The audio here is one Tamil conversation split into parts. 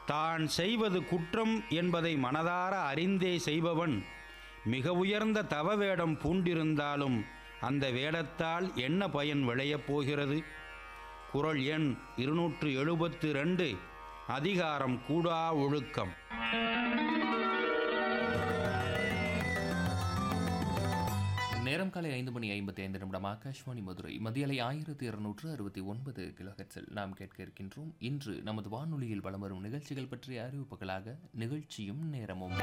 தான் செய்வது குற்றம் என்பதை மனதார அறிந்தே செய்பவன் மிக உயர்ந்த தவ வேடம் பூண்டிருந்தாலும் அந்த வேடத்தால் என்ன பயன் விளையப் போகிறது குறள் எண் இருநூற்று எழுபத்து ரெண்டு அதிகாரம் கூடா ஒழுக்கம் நேரம் காலை ஐந்து மணி ஐம்பத்தி ஐந்து நிமிடம் ஆகாஷ்வாணி மதுரை மதியலை ஆயிரத்தி இருநூற்று அறுபத்தி ஒன்பது கிலோஹெட்ஸில் நாம் கேட்க இருக்கின்றோம் இன்று நமது வானொலியில் வலம் வரும் நிகழ்ச்சிகள் பற்றிய அறிவிப்புகளாக நிகழ்ச்சியும் நேரமும்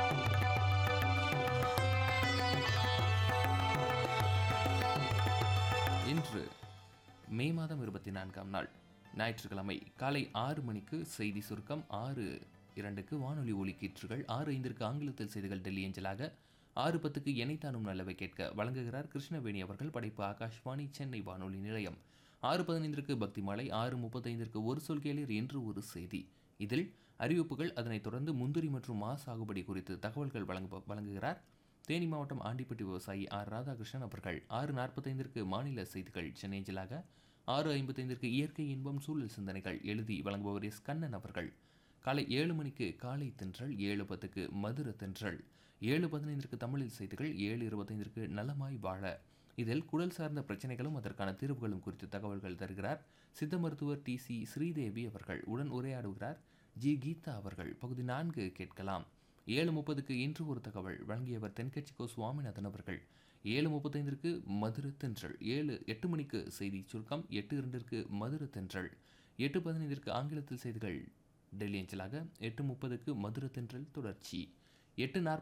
இன்று மே மாதம் இருபத்தி நான்காம் நாள் ஞாயிற்றுக்கிழமை காலை ஆறு மணிக்கு செய்தி சுருக்கம் ஆறு இரண்டுக்கு வானொலி ஒலிக்கீற்றுகள் ஆறு ஐந்திற்கு ஆங்கிலத்தில் செய்திகள் டெல்லி ஏஞ்சலாக ஆறு பத்துக்கு எனைத்தானும் நல்லவை கேட்க வழங்குகிறார் கிருஷ்ணவேணி அவர்கள் படைப்பு ஆகாஷ்வாணி சென்னை வானொலி நிலையம் ஆறு பதினைந்திற்கு பக்தி மாலை ஆறு முப்பத்தைந்திற்கு ஒரு சொல் கேளீர் என்று ஒரு செய்தி இதில் அறிவிப்புகள் அதனைத் தொடர்ந்து முந்திரி மற்றும் மா சாகுபடி குறித்து தகவல்கள் வழங்க வழங்குகிறார் தேனி மாவட்டம் ஆண்டிப்பட்டி விவசாயி ஆர் ராதாகிருஷ்ணன் அவர்கள் ஆறு நாற்பத்தைந்திற்கு மாநில செய்திகள் சென்னைஜலாக ஆறு ஐம்பத்தைந்திற்கு இயற்கை இன்பம் சூழல் சிந்தனைகள் எழுதி வழங்குபவர் எஸ் கண்ணன் அவர்கள் காலை ஏழு மணிக்கு காலை தென்றல் ஏழு பத்துக்கு மதுர தென்றல் ஏழு பதினைந்திற்கு தமிழில் செய்திகள் ஏழு இருபத்தைந்திற்கு நலமாய் வாழ இதில் குடல் சார்ந்த பிரச்சனைகளும் அதற்கான தீர்வுகளும் குறித்து தகவல்கள் தருகிறார் சித்த மருத்துவர் டி சி ஸ்ரீதேவி அவர்கள் உடன் உரையாடுகிறார் ஜி கீதா அவர்கள் பகுதி நான்கு கேட்கலாம் ஏழு முப்பதுக்கு இன்று ஒரு தகவல் வழங்கியவர் தென்கட்சி கோ சுவாமிநாதன் அவர்கள் ஏழு முப்பத்தைந்திற்கு மதுர தென்றல் ஏழு எட்டு மணிக்கு செய்தி சுருக்கம் எட்டு இரண்டிற்கு மதுர தென்றல் எட்டு பதினைந்திற்கு ஆங்கிலத்தில் செய்திகள் டெல்லி அஞ்சலாக எட்டு முப்பதுக்கு மதுர தென்றல் தொடர்ச்சி எட்டு